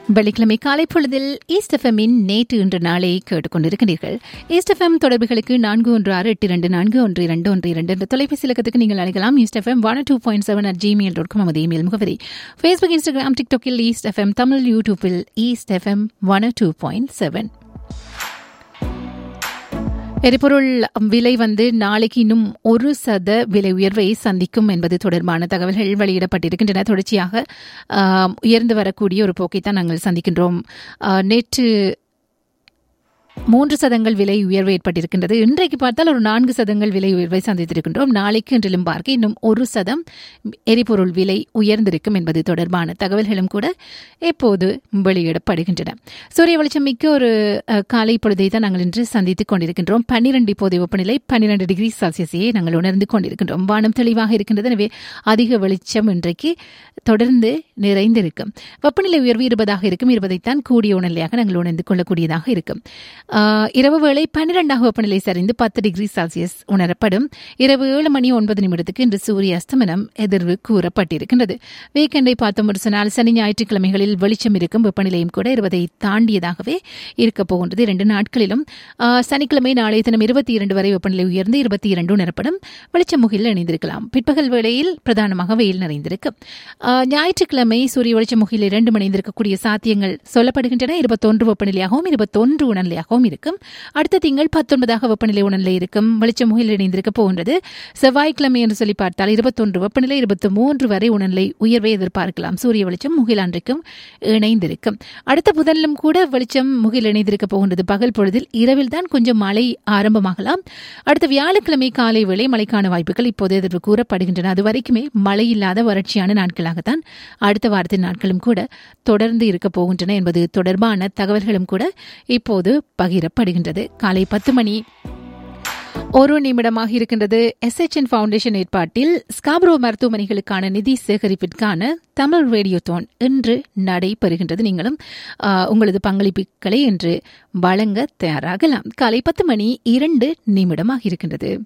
வெள்ளிக்கிழமை காலை பொழுதில் ஈஸ்ட் எஃப்எம்மின் நேற்று இன்று நாளை கேட்டுக்கொண்டிருக்கிறீர்கள் ஈஸ்ட் எஃப்எம் தொடர்புகளுக்கு நான்கு ஒன்று ஆறு எட்டு இரண்டு நான்கு ஒன்று இரண்டு ஒன்று இரண்டு என்ற தொலைபேசி இலக்கத்துக்கு நீங்கள் அழைக்கலாம் East FM one two point seven at Gmail dot com நமது இமெயில் முகவரி ஃபேஸ்புக் இன்ஸ்டாகிராம் டிக்டாக்கில் ஈஸ்ட் எஃப்எம் தமிழ் யூடியூப்பில் East FM one two point seven எரிபொருள் விலை வந்து நாளைக்கு இன்னும் ஒரு சத விலை உயர்வை சந்திக்கும் என்பது தொடர்பான தகவல்கள் வெளியிடப்பட்டிருக்கின்றன தொடர்ச்சியாக உயர்ந்து வரக்கூடிய ஒரு போக்கை தான் நாங்கள் சந்திக்கின்றோம் நேற்று மூன்று சதங்கள் விலை உயர்வு ஏற்பட்டிருக்கின்றது இன்றைக்கு பார்த்தால் ஒரு நான்கு சதங்கள் விலை உயர்வை சந்தித்திருக்கின்றோம் நாளைக்கு இன்றிலும் பார்க்க இன்னும் ஒரு சதம் எரிபொருள் விலை உயர்ந்திருக்கும் என்பது தொடர்பான தகவல்களும் கூட எப்போது வெளியிடப்படுகின்றன சூரிய வெளிச்சம் மிக்க ஒரு காலை பொழுதை தான் நாங்கள் இன்று சந்தித்துக் கொண்டிருக்கின்றோம் பன்னிரண்டு இப்போதைய வெப்பநிலை பன்னிரண்டு டிகிரி செல்சியஸையே நாங்கள் உணர்ந்து கொண்டிருக்கின்றோம் வானம் தெளிவாக இருக்கின்றது எனவே அதிக வெளிச்சம் இன்றைக்கு தொடர்ந்து நிறைந்திருக்கும் வெப்பநிலை உயர்வு இருபதாக இருக்கும் இருபதைத்தான் கூடிய உணர்நிலையாக நாங்கள் உணர்ந்து கொள்ளக்கூடியதாக இருக்கும் இரவு வேளை பன்னிரெண்டாக வெப்பநிலை சரிந்து பத்து டிகிரி செல்சியஸ் உணரப்படும் இரவு ஏழு மணி ஒன்பது நிமிடத்துக்கு இன்று சூரிய அஸ்தமனம் எதிர்வு கூறப்பட்டிருக்கின்றது வீக்கெண்டை பார்த்தோம் ஒரு சொன்னால் சனி ஞாயிற்றுக்கிழமைகளில் வெளிச்சம் இருக்கும் வெப்பநிலையும் கூட இருபதை தாண்டியதாகவே இருக்க போகின்றது இரண்டு நாட்களிலும் சனிக்கிழமை நாளைய தினம் இருபத்தி இரண்டு வரை வெப்பநிலை உயர்ந்து இருபத்தி இரண்டு உணரப்படும் வெளிச்சம் முகில் இணைந்திருக்கலாம் பிற்பகல் வேளையில் பிரதானமாக வெயில் நிறைந்திருக்கும் ஞாயிற்றுக்கிழமை சூரிய வெளிச்சம் முகில் இரண்டு மணிந்திருக்கக்கூடிய சாத்தியங்கள் சொல்லப்படுகின்றன இருபத்தொன்று வெப்பநிலையாகவும் இருபத்தொன்று உணர்நிலையாகவும் இருக்கும் அடுத்த திங்கள் பத்தொன்பதாக வெப்பநிலை உணர்நிலை இருக்கும் வெளிச்சம் முகில் இணைந்திருக்க போகின்றது செவ்வாய்க்கிழமை என்று சொல்லி பார்த்தால் இருபத்தொன்று வெப்பநிலை இருபத்தி மூன்று வரை உணர்நிலை உயர்வை எதிர்பார்க்கலாம் சூரிய வெளிச்சம் முகில் அன்றைக்கும் இணைந்திருக்கும் அடுத்த புதனிலும் கூட வெளிச்சம் முகில் இணைந்திருக்க போகின்றது பகல் பொழுதில் இரவில் தான் கொஞ்சம் மழை ஆரம்பமாகலாம் அடுத்த வியாழக்கிழமை காலை வேளை மழைக்கான வாய்ப்புகள் இப்போது எதிர்ப்பு கூறப்படுகின்றன அது வரைக்குமே மழை இல்லாத வறட்சியான நாட்களாகத்தான் அடுத்த வாரத்தின் நாட்களும் கூட தொடர்ந்து இருக்க போகின்றன என்பது தொடர்பான தகவல்களும் கூட இப்போது பகிரப்படுகின்றது காலை பத்து மணி ஒரு நிமிடமாக இருக்கின்றது எஸ்எச்என் ஃபவுண்டேஷன் ஏற்பாட்டில் ஸ்காப்ரோ மருத்துவமனைகளுக்கான நிதி சேகரிப்பிற்கான தமிழ் ரேடியோதோன் இன்று நடைபெறுகின்றது நீங்களும் உங்களது பங்களிப்புகளை இன்று வழங்க தயாராகலாம் காலை பத்து மணி இரண்டு நிமிடமாக இருக்கின்றது